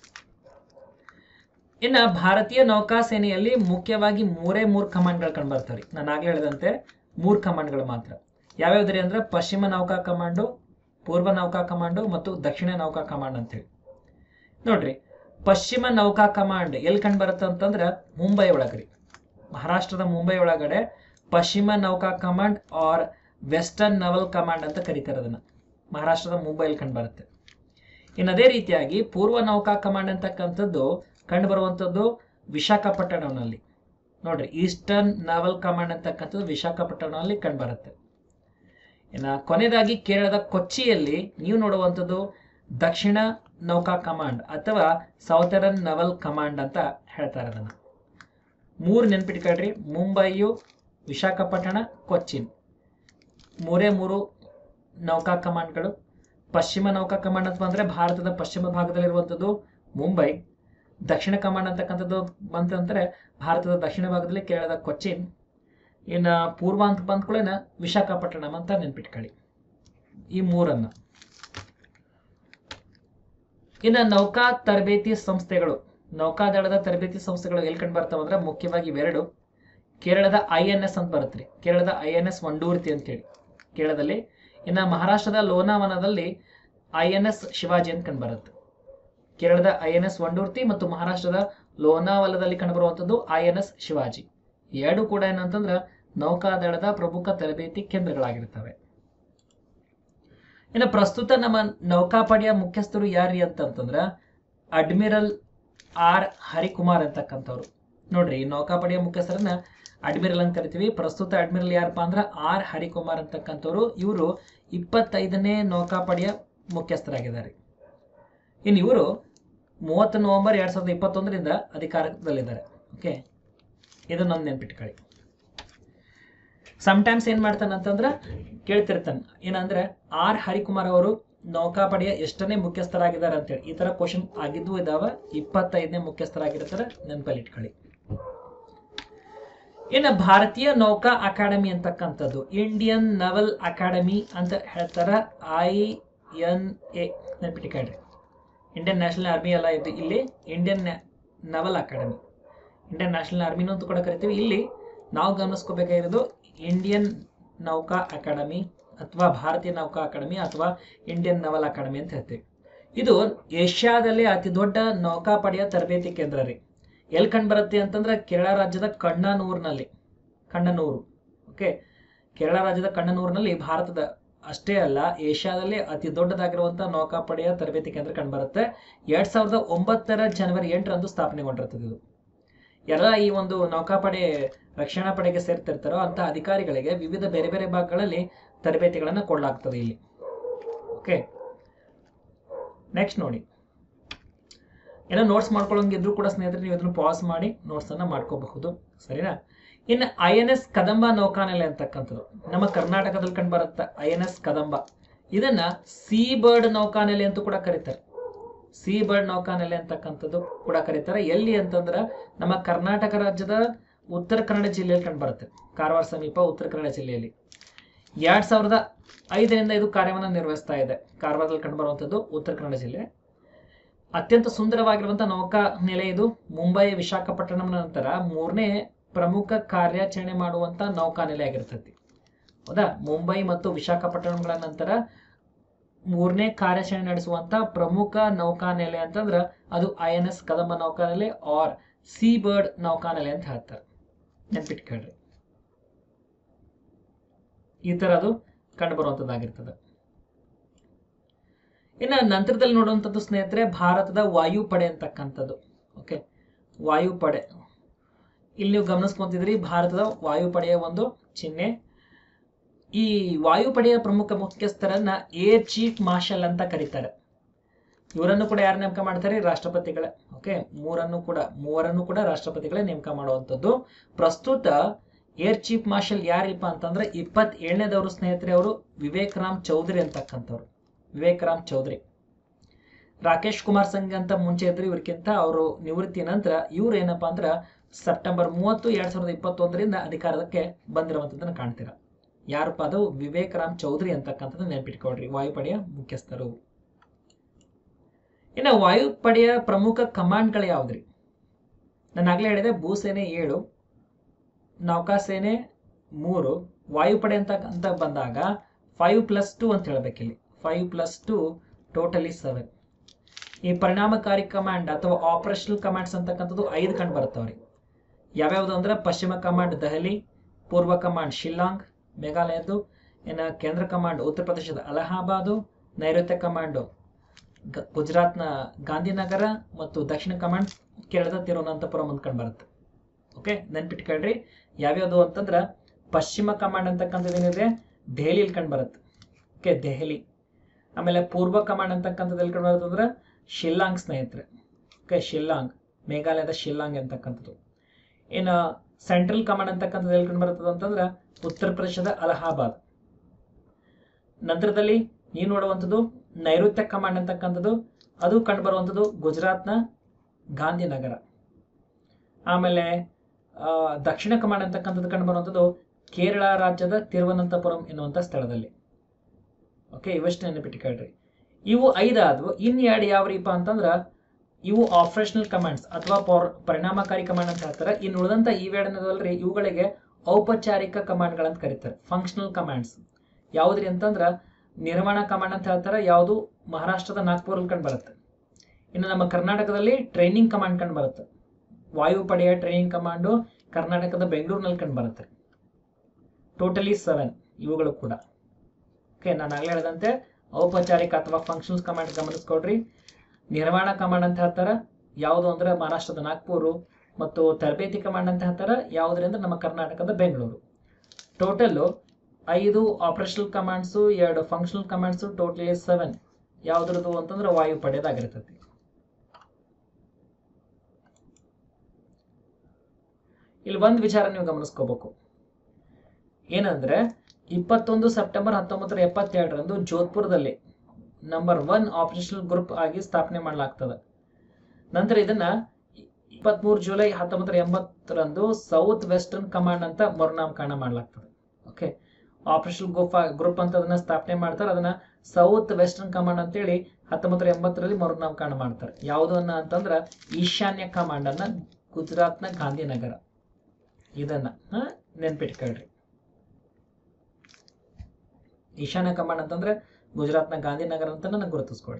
ಇನ್ನ ಭಾರತೀಯ ನೌಕಾಸೇನೆಯಲ್ಲಿ ಮುಖ್ಯವಾಗಿ ಮೂರೇ ಮೂರು ಕಮಾಂಡ್ಗಳು ಕಂಡು ಬರ್ತಾರೆ ನಾನು ಆಗ್ಲೇ ಹೇಳಿದಂತೆ ಮೂರು ಕಮಾಂಡ್ಗಳು ಮಾತ್ರ ಯಾವ್ಯಾವ್ದ್ರಿ ಅಂದ್ರೆ ಪಶ್ಚಿಮ ನೌಕಾ ಕಮಾಂಡು ಪೂರ್ವ ನೌಕಾ ಕಮಾಂಡು ಮತ್ತು ದಕ್ಷಿಣ ನೌಕಾ ಕಮಾಂಡ್ ಅಂತೇಳಿ ನೋಡ್ರಿ ಪಶ್ಚಿಮ ನೌಕಾ ಕಮಾಂಡ್ ಎಲ್ಲಿ ಕಂಡು ಬರುತ್ತೆ ಅಂತಂದ್ರೆ ಮುಂಬೈ ಒಳಗ್ರಿ ಮಹಾರಾಷ್ಟ್ರದ ಮುಂಬೈ ಒಳಗಡೆ ಪಶ್ಚಿಮ ನೌಕಾ command or western naval command ಅಂತ ಕರೀತಾರೆ ಅದನ್ನ ಮಹಾರಾಷ್ಟ್ರದ ಮುಂಬೈಲಿ ಕಂಡು ಬರುತ್ತೆ ಇನ್ನು ಅದೇ ರೀತಿಯಾಗಿ ಪೂರ್ವ ನೌಕಾ ಕಮಾಂಡ್ ಅಂತಕ್ಕಂಥದ್ದು ಕಂಡು ಬರುವಂಥದ್ದು ವಿಶಾಖಪಟ್ಟಣಂನಲ್ಲಿ ನೋಡ್ರಿ ಈಸ್ಟರ್ನ್ ನಾವಲ್ ಕಮಾಂಡ್ ಅಂತಕ್ಕಂಥದ್ದು ವಿಶಾಖಪಟ್ಟಣದಲ್ಲಿ ಕಂಡು ಬರುತ್ತೆ ಇನ್ನು ಕೊನೆಯದಾಗಿ ಕೇರಳದ ಕೊಚ್ಚಿಯಲ್ಲಿ ನೀವು ನೋಡುವಂಥದ್ದು ದಕ್ಷಿಣ ನೌಕಾ ಕಮಾಂಡ್ ಅಥವಾ ಸೌತರನ್ ನವಲ್ ಕಮಾಂಡ್ ಅಂತ ಹೇಳ್ತಾರೆ ಅದನ್ನ ಮೂರು ನೆನ್ಪಿಟ್ಕೊಳ್ರಿ ಮುಂಬೈಯು ವಿಶಾಖಪಟ್ಟಣ ಕೊಚ್ಚಿನ್ ಮೂರೇ ಮೂರು ನೌಕಾ ಕಮಾಂಡ್ಗಳು ಪಶ್ಚಿಮ ನೌಕಾ ಕಮಾಂಡ್ ಅಂತ ಬಂದ್ರೆ ಭಾರತದ ಪಶ್ಚಿಮ ಭಾಗದಲ್ಲಿರುವಂಥದ್ದು ಮುಂಬೈ ದಕ್ಷಿಣ ಕಮಾಂಡ್ ಅಂತಕ್ಕಂಥದ್ದು ಬಂತಂದ್ರೆ ಭಾರತದ ದಕ್ಷಿಣ ಭಾಗದಲ್ಲಿ ಕೇರಳದ ಕೊಚ್ಚಿನ್ ಇನ್ನ ಪೂರ್ವ ಅಂತ ಬಂದ್ಕೊಳ್ಳೇನ ವಿಶಾಖಪಟ್ಟಣಂ ಅಂತ ನೆನ್ಪಿಟ್ಕೊಳ್ಳಿ ಈ ಮೂರನ್ನ ಇನ್ನ ನೌಕಾ ತರಬೇತಿ ಸಂಸ್ಥೆಗಳು ನೌಕಾದಳದ ತರಬೇತಿ ಸಂಸ್ಥೆಗಳು ಎಲ್ಲಿ ಕಂಡು ಬರ್ತಾವ ಅಂದ್ರೆ ಮುಖ್ಯವಾಗಿ ಇವೆರಡು ಕೇರಳದ ಐ ಎನ್ ಎಸ್ ಅಂತ ಬರುತ್ತೆ ಕೇರಳದ ಐ ಎನ್ ಎಸ್ ವಂಡೂರ್ತಿ ಅಂತೇಳಿ ಕೇರಳದಲ್ಲಿ ಇನ್ನ ಮಹಾರಾಷ್ಟ್ರದ ಲೋನಾವನದಲ್ಲಿ ಐ ಎನ್ ಎಸ್ ಶಿವಾಜಿ ಅಂತ ಕಂಡು ಬರುತ್ತೆ ಕೇರಳದ ಐ ಎನ್ ಎಸ್ ವಂಡೂರ್ತಿ ಮತ್ತು ಮಹಾರಾಷ್ಟ್ರದ ಲೋನಾವಲದಲ್ಲಿ ಕಂಡುಬರುವಂಥದ್ದು ಐ ಎನ್ ಎಸ್ ಶಿವಾಜಿ ಎರಡು ಕೂಡ ಏನಂತಂದ್ರೆ ನೌಕಾದಳದ ಪ್ರಮುಖ ತರಬೇತಿ ಕೇಂದ್ರಗಳಾಗಿರ್ತವೆ ಇನ್ನು ಪ್ರಸ್ತುತ ನಮ್ಮ ನೌಕಾಪಡೆಯ ಮುಖ್ಯಸ್ಥರು ಯಾರಿ ಅಂತಂತಂದ್ರ ಅಡ್ಮಿರಲ್ ಆರ್ ಹರಿಕುಮಾರ್ ಅಂತಕ್ಕಂಥವ್ರು ನೋಡ್ರಿ ಈ ನೌಕಾಪಡೆಯ ಮುಖ್ಯಸ್ಥರನ್ನ ಅಡ್ಮಿರಲ್ ಅಂತ ಕರಿತೀವಿ ಪ್ರಸ್ತುತ ಅಡ್ಮಿರಲ್ ಯಾರಪ್ಪ ಅಂದ್ರ ಆರ್ ಹರಿಕುಮಾರ್ ಅಂತಕ್ಕಂಥವ್ರು ಇವರು ಇಪ್ಪತ್ತೈದನೇ ನೌಕಾಪಡೆಯ ಮುಖ್ಯಸ್ಥರಾಗಿದ್ದಾರೆ ಇನ್ನು ಇವರು ಮೂವತ್ತು ನವೆಂಬರ್ ಎರಡ್ ಸಾವಿರದ ಇಪ್ಪತ್ತೊಂದರಿಂದ ಅಧಿಕಾರದಲ್ಲಿದ್ದಾರೆ ಓಕೆ ಇದನ್ನೊಂದು ನೆನ್ಪಿಟ್ಕೊಳ್ಳಿ ಸಮ್ಟೈಮ್ಸ್ ಏನ್ ಮಾಡ್ತಾನೆ ಅಂತಂದ್ರ ಕೇಳ್ತಿರ್ತಾನೆ ಏನಂದ್ರೆ ಆರ್ ಹರಿಕುಮಾರ್ ಅವರು ನೌಕಾಪಡೆಯ ಎಷ್ಟನೇ ಮುಖ್ಯಸ್ಥರಾಗಿದ್ದಾರೆ ಅಂತೇಳಿ ಈ ತರ ಕ್ವಶನ್ ಆಗಿದ್ದು ಇದಾವ ಇಪ್ಪತ್ತೈದನೇ ಮುಖ್ಯಸ್ಥರಾಗಿರ್ತಾರೆ ನೆನಪಲ್ಲಿ ಇಟ್ಕೊಳ್ಳಿ ಇನ್ನು ಭಾರತೀಯ ನೌಕಾ ಅಕಾಡೆಮಿ ಅಂತಕ್ಕಂಥದ್ದು ಇಂಡಿಯನ್ ನವಲ್ ಅಕಾಡೆಮಿ ಅಂತ ಹೇಳ್ತಾರ ಐ ಎನ್ ಎ ನೆನ್ಪಿಟ್ಕೊಳ್ರಿ ಇಂಡಿಯನ್ ನ್ಯಾಷನಲ್ ಆರ್ಮಿ ಅಲ್ಲ ಇದು ಇಲ್ಲಿ Indian naval academy Indian national ಆರ್ಮಿನೂ ಅಂತ ಕೂಡ ಕರಿತೀವಿ ಇಲ್ಲಿ ನಾವು ಗಮನಿಸ್ಕೋಬೇಕಾಗಿರೋದು ಇಂಡಿಯನ್ ನೌಕಾ ಅಕಾಡೆಮಿ ಅಥವಾ ಭಾರತೀಯ ನೌಕಾ ಅಕಾಡೆಮಿ ಅಥವಾ ಇಂಡಿಯನ್ ನವಲ್ ಅಕಾಡೆಮಿ ಅಂತ ಹೇಳ್ತೀವಿ ಇದು ಏಷ್ಯಾದಲ್ಲಿ ಅತಿ ದೊಡ್ಡ ನೌಕಾಪಡೆಯ ತರಬೇತಿ ಕೇಂದ್ರ ರೀ ಎಲ್ಲಿ ಕಂಡು ಬರುತ್ತೆ ಅಂತಂದ್ರೆ ಕೇರಳ ರಾಜ್ಯದ ಕಣ್ಣನೂರ್ನಲ್ಲಿ ಕಣ್ಣನೂರು ಓಕೆ ಕೇರಳ ರಾಜ್ಯದ ಕಣ್ಣನೂರಿನಲ್ಲಿ ಭಾರತದ ಅಷ್ಟೇ ಅಲ್ಲ ಏಷ್ಯಾದಲ್ಲಿ ಅತಿ ದೊಡ್ಡದಾಗಿರುವಂತಹ ನೌಕಾಪಡೆಯ ತರಬೇತಿ ಕೇಂದ್ರ ಕಂಡುಬರುತ್ತೆ ಎರಡ್ ಸಾವಿರದ ಒಂಬತ್ತರ ಜನವರಿ ಎಂಟರಂದು ಸ್ಥಾಪನೆಗೊಂಡಿರ್ತದೆ ಇದು ಎಲ್ಲ ಈ ಒಂದು ನೌಕಾಪಡೆ ರಕ್ಷಣಾ ಪಡೆಗೆ ಸೇರ್ತಿರ್ತಾರೋ ಅಂತ ಅಧಿಕಾರಿಗಳಿಗೆ ವಿವಿಧ ಬೇರೆ ಬೇರೆ ಭಾಗಗಳಲ್ಲಿ ತರಬೇತಿಗಳನ್ನು ಕೊಡಲಾಗ್ತದೆ ಇಲ್ಲಿ ಓಕೆ ನೆಕ್ಸ್ಟ್ ನೋಡಿ ಏನೋ ನೋಟ್ಸ್ ಮಾಡ್ಕೊಳ್ಳೋಂಗಿದ್ರು ಕೂಡ ಸ್ನೇಹಿತರೆ ನೀವು ಇದನ್ನು ಪಾಸ್ ಮಾಡಿ ನೋಟ್ಸ್ ಅನ್ನ ಮಾಡ್ಕೋಬಹುದು ಸರಿನಾ ಇನ್ನು ಐ ಎನ್ ಎಸ್ ಕದಂಬ ನೌಕಾನೆಲೆ ಅಂತಕ್ಕಂಥದ್ದು ನಮ್ಮ ಕರ್ನಾಟಕದಲ್ಲಿ ಕಂಡು ಬರುತ್ತೆ ಐ ಎನ್ ಎಸ್ ಕದಂಬ ಇದನ್ನ ಸೀ ಬರ್ಡ್ ನೌಕಾನೆಲೆ ಅಂತ ಕೂಡ ಕರೀತಾರೆ ಸೀ ಬರ್ಡ್ ನೌಕಾನೆಲೆ ಅಂತಕ್ಕಂಥದ್ದು ಕೂಡ ಕರೀತಾರೆ ಎಲ್ಲಿ ಅಂತಂದ್ರೆ ನಮ್ಮ ಕರ್ನಾಟಕ ರಾಜ್ಯದ ಉತ್ತರ ಕನ್ನಡ ಜಿಲ್ಲೆಯಲ್ಲಿ ಕಂಡು ಬರುತ್ತೆ ಕಾರವಾರ ಸಮೀಪ ಉತ್ತರ ಕನ್ನಡ ಜಿಲ್ಲೆಯಲ್ಲಿ ಎರಡ್ ಸಾವಿರದ ಐದರಿಂದ ಇದು ಕಾರ್ಯವನ್ನು ನಿರ್ವಹಿಸ್ತಾ ಇದೆ ಕಾರವಾರದಲ್ಲಿ ಕಂಡು ಬರುವಂಥದ್ದು ಉತ್ತರ ಕನ್ನಡ ಜಿಲ್ಲೆ ಅತ್ಯಂತ ಸುಂದರವಾಗಿರುವಂತಹ ನೌಕಾ ನೆಲೆ ಇದು ಮುಂಬೈ ವಿಶಾಖಪಟ್ಟಣಂ ನಂತರ ಮೂರನೇ ಪ್ರಮುಖ ಕಾರ್ಯಾಚರಣೆ ಮಾಡುವಂತ ನೌಕಾ ನೆಲೆ ಆಗಿರ್ತೈತಿ ಹೌದಾ ಮುಂಬೈ ಮತ್ತು ವಿಶಾಖಪಟ್ಟಣಂಗಳ ನಂತರ ಮೂರನೇ ಕಾರ್ಯಾಚರಣೆ ನಡೆಸುವಂತ ಪ್ರಮುಖ ನೌಕಾನೆಲೆ ಅಂತಂದ್ರ ಅದು ಐ ಎನ್ ಎಸ್ ಕದಂಬ ನೌಕಾನೆಲೆ ಆರ್ ಸೀ ಬರ್ಡ್ ನೌಕಾನೆಲೆ ಅಂತ ಹೇಳ್ತಾರೆ ನೆನ್ಪಿಟ್ಕೊಳ್ರಿ ಈ ತರ ಅದು ಕಂಡು ಬರುವಂತದ್ದಾಗಿರ್ತದೆ ಇನ್ನು ನಂತರದಲ್ಲಿ ನೋಡುವಂಥದ್ದು ಸ್ನೇಹಿತರೆ ಭಾರತದ ವಾಯುಪಡೆ ಅಂತಕ್ಕಂಥದ್ದು ಓಕೆ ವಾಯುಪಡೆ ಇಲ್ಲಿ ನೀವು ಗಮನಿಸ್ಕೊಂತಿದ್ರಿ ಭಾರತದ ವಾಯುಪಡೆಯ ಒಂದು ಚಿಹ್ನೆ ಈ ವಾಯುಪಡೆಯ ಪ್ರಮುಖ ಮುಖ್ಯಸ್ಥರನ್ನ ಏರ್ ಚೀಫ್ ಮಾರ್ಷಲ್ ಅಂತ ಕರೀತಾರೆ ಇವರನ್ನು ಕೂಡ ಯಾರು ನೇಮಕ ಮಾಡ್ತಾರೆ ರಾಷ್ಟ್ರಪತಿಗಳೇ ಓಕೆ ಮೂರನ್ನು ಕೂಡ ಮೂವರನ್ನು ಕೂಡ ರಾಷ್ಟ್ರಪತಿಗಳೇ ನೇಮಕ ಮಾಡುವಂಥದ್ದು ಪ್ರಸ್ತುತ ಏರ್ ಚೀಫ್ ಮಾರ್ಷಲ್ ಯಾರಿಪ್ಪ ಅಂತಂದ್ರೆ ಇಪ್ಪತ್ ಏಳನೇದವರು ಸ್ನೇಹಿತರೆ ಅವರು ವಿವೇಕ್ ರಾಮ್ ಚೌಧರಿ ಅಂತಕ್ಕಂಥವ್ರು ವಿವೇಕ್ ರಾಮ್ ಚೌಧರಿ ರಾಕೇಶ್ ಕುಮಾರ್ ಸಂಘ್ ಅಂತ ಮುಂಚೆ ಇದ್ರು ಇವ್ರಿಗಿಂತ ಅವರು ನಿವೃತ್ತಿ ನಂತರ ಇವ್ರು ಏನಪ್ಪಾ ಅಂದ್ರ ಸೆಪ್ಟೆಂಬರ್ ಮೂವತ್ತು ಎರಡ್ ಸಾವಿರದ ಇಪ್ಪತ್ತೊಂದರಿಂದ ಅಧಿಕಾರಕ್ಕೆ ಬಂದಿರುವಂತದ್ದನ್ನ ಕಾಣ್ತೀರಾ ಯಾರಪ್ಪ ಅದು ವಿವೇಕ್ ರಾಮ್ ಚೌಧರಿ ಅಂತಕ್ಕಂಥದ್ದು ನೆನ್ಪಿಟ್ಕೊಳ್ರಿ ವಾಯುಪಡೆಯ ಮುಖ್ಯಸ್ಥರು ಇನ್ನು ವಾಯುಪಡೆಯ ಪ್ರಮುಖ ಕಮಾಂಡ್ಗಳು ಯಾವ್ದ್ರಿ ನಾನು ಆಗ್ಲೇ ಹೇಳಿದೆ ಭೂಸೇನೆ ಏಳು ನೌಕಾಸೇನೆ ಮೂರು ವಾಯುಪಡೆ ಅಂತ ಅಂತ ಬಂದಾಗ ಫೈವ್ ಪ್ಲಸ್ ಟು ಅಂತ ಹೇಳ್ಬೇಕಿಲ್ಲಿ five plus two totally seven ಈ ಪರಿಣಾಮಕಾರಿ ಕಮಾಂಡ್ ಅಥವಾ ಆಪರೇಷನಲ್ ಕಮಾಂಡ್ಸ್ ಅಂತಕ್ಕಂಥದ್ದು ಐದು ಕಂಡು ಬರ್ತಾವ್ರಿ ಯಾವ್ಯಾವ್ದು ಅಂದ್ರೆ ಪಶ್ಚಿಮ ಕಮಾಂಡ್ ದೆಹಲಿ ಪೂರ್ವ ಕಮಾಂಡ್ ಶಿಲ್ಲಾಂಗ್ ಮೇಘಾಲಯದ್ದು ಇನ್ನು ಕೇಂದ್ರ ಕಮಾಂಡ್ ಉತ್ತರ ಪ್ರದೇಶದ ಅಲಹಾಬಾದು ನೈಋತ್ಯ ಕಮಾಂಡ್ ಗ- ಗುಜರಾತ್ನ ಗಾಂಧಿನಗರ ಮತ್ತು ದಕ್ಷಿಣ ಕಮಾಂಡ್ ಕೇರಳದ ತಿರುವನಂತಪುರಂ ಅಂತ ಕಂಡು ಬರುತ್ತೆ ಓಕೆ ನೆನ್ಪಿಟ್ಕೊಳ್ರಿ ಯಾವ್ಯಾವ್ದು ಅಂತಂದ್ರ ಪಶ್ಚಿಮ ಕಮಾಂಡ್ ಅಂತಕ್ಕಂಥದ್ದು ಏನಿದೆ ದೆಹಲಿಯಲ್ಲಿ ಕಂಡು ಬರುತ್ತೆ ಓಕೆ ದೆಹಲಿ ಆಮೇಲೆ ಪೂರ್ವ ಕಮಾಂಡ್ ಅಂತಕ್ಕಂಥದ್ದು ಎಲ್ಲಿ ಕಂಡು ಬರುತ್ತೆ ಅಂದ್ರೆ ಶಿಲ್ಲಾಂಗ್ ಸ್ನೇಹಿತರೆ ಓಕೆ ಶಿಲ್ಲಾಂಗ್ ಮೇಘಾಲಯದ ಶಿಲ್ಲಾಂಗ್ ಅಂತಕ್ಕಂಥದ್ದು ಇನ್ನು ಸೆಂಟ್ರಲ್ ಕಮಾಂಡ್ ಅಂತಕ್ಕಂಥದ್ದು ಎಲ್ಲಿ ಕಂಡು ಬರ್ತದೆ ಅಂತಂದ್ರೆ ಉತ್ತರ ಪ್ರದೇಶದ ಅಲಹಾಬಾದ್ ನಂತರದಲ್ಲಿ ನೀವು ನೋಡುವಂಥದ್ದು ನೈಋತ್ಯ ಕಮಾಂಡ್ ಅಂತಕ್ಕಂಥದ್ದು ಅದು ಕಂಡು ಬರುವಂಥದ್ದು ಗುಜರಾತ್ನ ಗಾಂಧಿನಗರ ಆಮೇಲೆ ಆ, ದಕ್ಷಿಣ ಕಮಾಂಡ್ ಅಂತಕ್ಕಂಥದ್ದು ಕಂಡು ಬರುವಂಥದ್ದು ಕೇರಳ ರಾಜ್ಯದ ತಿರುವನಂತಪುರಂ ಎನ್ನುವಂಥ ಸ್ಥಳದಲ್ಲಿ ಓಕೆ ಇವಷ್ಟು ನೆನಪಿಟ್ಕೊಳ್ರಿ ಇವು ಐದಾದ್ವು ಇನ್ ಎರಡು ಯಾವ ರೀಪ ಅಂತಂದ್ರ ಇವು ಆಪರೇಷನಲ್ ಕಮಾಂಡ್ಸ್ ಅಥವಾ ಪೌರ್ ಪರಿಣಾಮಕಾರಿ ಕಮಾಂಡ್ ಅಂತ ಹೇಳ್ತಾರೆ ಇನ್ನು ಉಳಿದಂತ ಇವೆರಡನದಲ್ರಿ ಇವುಗಳಿಗೆ ಔಪಚಾರಿಕ ಕಮಾಂಡ್ಗಳಂತ ಕರೀತಾರೆ ಫಂಕ್ಷನಲ್ ಕಮಾಂಡ್ಸ್ ಯಾವ್ದ್ರಿ ಅಂತಂದ್ರ ನಿರ್ವಹಣಾ ಕಮಾಂಡ್ ಅಂತ ಹೇಳ್ತಾರೆ ಯಾವುದು ಮಹಾರಾಷ್ಟ್ರದ ನಾಗ್ಪುರಲ್ಲಿ ಕಂಡು ಬರುತ್ತೆ ಇನ್ನು ನಮ್ಮ ಕರ್ನಾಟಕದಲ್ಲಿ ಟ್ರೈನಿಂಗ್ ಕಮಾಂಡ್ ಕಂಡು ಬರುತ್ತೆ ವಾಯುಪಡೆಯ ಟ್ರೈನಿಂಗ್ ಕಮಾಂಡು ಕರ್ನಾಟಕದ ಬೆಂಗಳೂರಿನಲ್ಲಿ ಕಂಡು ಬರುತ್ತೆ ಟೋಟಲಿ ಸೆವೆನ್ ಇವುಗಳು ಕೂಡ ಓಕೆ ನಾನು ಆಗಲೇ ಹೇಳಿದಂತೆ ಔಪಚಾರಿಕ ಅಥವಾ ಫಂಕ್ಷನಲ್ಸ್ ಕಮಾಂಡ್ ಗಮನಿಸ್ಕೊಡ್ರಿ ನಿರ್ವಹಣಾ ಕಮಾಂಡ್ ಅಂತ ಹೇಳ್ತಾರೆ ಯಾವುದು ಅಂದ್ರೆ ಮಹಾರಾಷ್ಟ್ರದ ನಾಗ್ಪುರು ಮತ್ತು ತರಬೇತಿ ಕಮಾಂಡ್ ಅಂತ ಹೇಳ್ತಾರೆ ಯಾವುದ್ರಿ ಅಂದ್ರೆ ನಮ್ಮ ಕರ್ನಾಟಕದ ಬೆಂಗಳೂರು ಟೋಟಲ್ಲು ಐದು ಆಪರೇಷನಲ್ ಕಮಾಂಡ್ಸು ಎರಡು ಫಂಕ್ಷನಲ್ ಕಮಾಂಡ್ಸು ಟೋಟಲಿ ಸೆವೆನ್ ಯಾವ್ದ್ರದ್ದು ಅಂತಂದ್ರೆ ವಾಯುಪಡೆದಾಗಿರ್ತೈತಿ ಇಲ್ಲಿ ಒಂದು ವಿಚಾರ ನೀವು ಗಮನಿಸ್ಕೋಬೇಕು ಏನಂದ್ರೆ ಇಪ್ಪತ್ತೊಂದು ಸೆಪ್ಟೆಂಬರ್ ಹತ್ತೊಂಬತ್ತರ ಎಪ್ಪತ್ತೆರಡರಂದು ಜೋಧ್ಪುರದಲ್ಲಿ ನಂಬರ್ ಒನ್ ಆಪರೇಷನಲ್ ಗ್ರೂಪ್ ಆಗಿ ಸ್ಥಾಪನೆ ಮಾಡಲಾಗ್ತದೆ ನಂತರ ಇದನ್ನ ಇಪ್ಪತ್ಮೂರು ಜುಲೈ ಹತ್ತೊಂಬತ್ತರ ಎಂಬತ್ತರಂದು ಸೌತ್ ವೆಸ್ಟರ್ನ್ ಕಮಾಂಡ್ ಅಂತ ಮರುನಾಮಕರಣ ಮಾಡಲಾಗ್ತದೆ ಓಕೆ ಆಪರೇಷನ್ ಗ್ರೂಪ್ ಗ್ರೂಪ್ ಅಂತ ಅದನ್ನ ಸ್ಥಾಪನೆ ಮಾಡ್ತಾರೆ ಅದನ್ನ ಸೌತ್ ವೆಸ್ಟರ್ನ್ ಕಮಾಂಡ್ ಅಂತೇಳಿ ಹತ್ತೊಂಬತ್ತರ ಎಂಬತ್ತರಲ್ಲಿ ಮರುನಾಮಕರಣ ಮಾಡ್ತಾರೆ ಯಾವುದನ್ನ ಅಂತಂದ್ರ ಈಶಾನ್ಯ ಕಮಾಂಡ್ ಅನ್ನ ಗುಜರಾತ್ನ ಗಾಂಧಿನಗರ ಇದನ್ನ ಹ, ನೆನ್ಪಿಟ್ಕೊಳ್ರಿ ಈಶಾನ್ಯ ಕಮಾಂಡ್ ಅಂತಂದ್ರೆ ಗುಜರಾತ್ನ ಗಾಂಧಿನಗರ ಅಂತ ನನಗೆ ಗುರುತಿಸ್ಕೊಳ್ಳಿ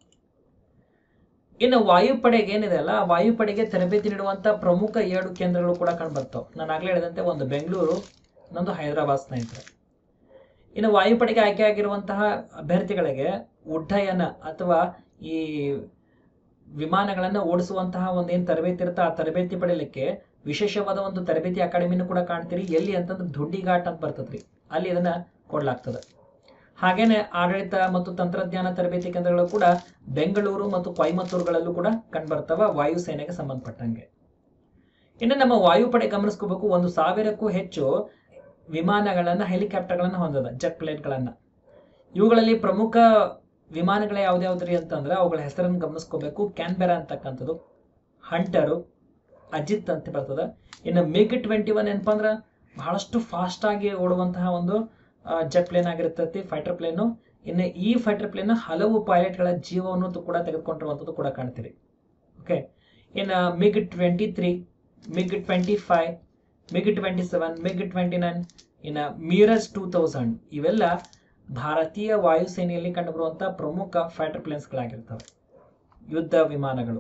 ಇನ್ನು ವಾಯುಪಡೆಗೆ ಏನಿದೆ ಅಲ್ಲ ಆ ವಾಯುಪಡೆಗೆ ತರಬೇತಿ ನೀಡುವಂತ ಪ್ರಮುಖ ಎರಡು ಕೇಂದ್ರಗಳು ಕೂಡ ಕಂಡು ಬರ್ತಾವೆ ನಾನು ಆಗ್ಲೇ ಹೇಳಿದಂತೆ ಒಂದು ಬೆಂಗಳೂರು ಇನ್ನೊಂದು ಹೈದರಾಬಾದ್ ಸ್ನೇಹಿತರೆ ಇನ್ನು ವಾಯುಪಡೆಗೆ ಆಯ್ಕೆ ಆಗಿರುವಂತಹ ಅಭ್ಯರ್ಥಿಗಳಿಗೆ ಉಡ್ಡಯನ ಅಥವಾ ಈ ವಿಮಾನಗಳನ್ನು ಓಡಿಸುವಂತಹ ಒಂದೇನು ತರಬೇತಿ ಇರುತ್ತೆ ಆ ತರಬೇತಿ ಪಡೆಯಲಿಕ್ಕೆ ವಿಶೇಷವಾದ ಒಂದು ತರಬೇತಿ ಅಕಾಡೆಮಿನೂ ಕೂಡ ಕಾಣ್ತೀರಿ ಎಲ್ಲಿ ಅಂತಂದ್ರೆ ದುಂಡಿಘಾಟ್ ಅಂತ ಬರ್ತದ್ರಿ ಅಲ್ಲಿ ಇದನ್ನ ಕೊಡ್ಲಾಗ್ತದೆ ಹಾಗೇನೆ ಆಡಳಿತ ಮತ್ತು ತಂತ್ರಜ್ಞಾನ ತರಬೇತಿ ಕೇಂದ್ರಗಳು ಕೂಡ ಬೆಂಗಳೂರು ಮತ್ತು ಕೊಯಮತ್ತೂರುಗಳಲ್ಲೂ ಕೂಡ ಕಂಡುಬರ್ತವ ವಾಯುಸೇನೆಗೆ ಸಂಬಂಧಪಟ್ಟಂಗೆ ಇನ್ನು ನಮ್ಮ ವಾಯುಪಡೆ ಗಮನಿಸ್ಕೋಬೇಕು ಒಂದು ಸಾವಿರಕ್ಕೂ ಹೆಚ್ಚು ವಿಮಾನಗಳನ್ನ ಹೆಲಿಕಾಪ್ಟರ್ಗಳನ್ನ ಹೊಂದದ ಜೆಟ್ ಪ್ಲೇನ್ಗಳನ್ನ ಇವುಗಳಲ್ಲಿ ಪ್ರಮುಖ ವಿಮಾನಗಳು ಯಾವ್ದ್ಯಾವ್ದ್ರಿ ಅಂತಂದ್ರೆ ಅವುಗಳ ಹೆಸರನ್ನು ಗಮನಿಸ್ಕೋಬೇಕು ಕ್ಯಾನ್ಬೆರಾ ಅಂತಕ್ಕಂಥದ್ದು ಹಂಟರು ಅಜಿತ್ ಅಂತ ಬರ್ತದ ಇನ್ನು ಮಿಗ್ ಟ್ವೆಂಟಿ ಒನ್ ಏನಪ್ಪಾ ಅಂದ್ರೆ ಬಹಳಷ್ಟು ಫಾಸ್ಟ್ ಆಗಿ ಓಡುವಂತಹ ಒಂದು ಜೆಟ್ ಪ್ಲೇನ್ ಆಗಿರ್ತೈತಿ ಫೈಟರ್ ಪ್ಲೇನು ಇನ್ನು ಈ ಫೈಟರ್ ಪ್ಲೇನ್ ಹಲವು ಪೈಲಟ್ಗಳ ಜೀವವನ್ನು ತು- ಕೂಡ ತೆಗೆದುಕೊಂಡಿರುವಂಥದ್ದು ಕೂಡ ಕಾಣ್ತೀರಿ ಓಕೆ ಇನ್ನು MiG twenty three MiG twenty five MiG twenty seven MiG twenty nine ಇನ್ನು ಮೀರಜ್ ಟೂ ತೌಸಂಡ್ ಇವೆಲ್ಲ ಭಾರತೀಯ ವಾಯುಸೇನೆಯಲ್ಲಿ ಕಂಡುಬರುವಂತಹ ಪ್ರಮುಖ ಫೈಟರ್ ಪ್ಲೇನ್ಸ್ಗಳಾಗಿರ್ತವೆ ಯುದ್ಧ ವಿಮಾನಗಳು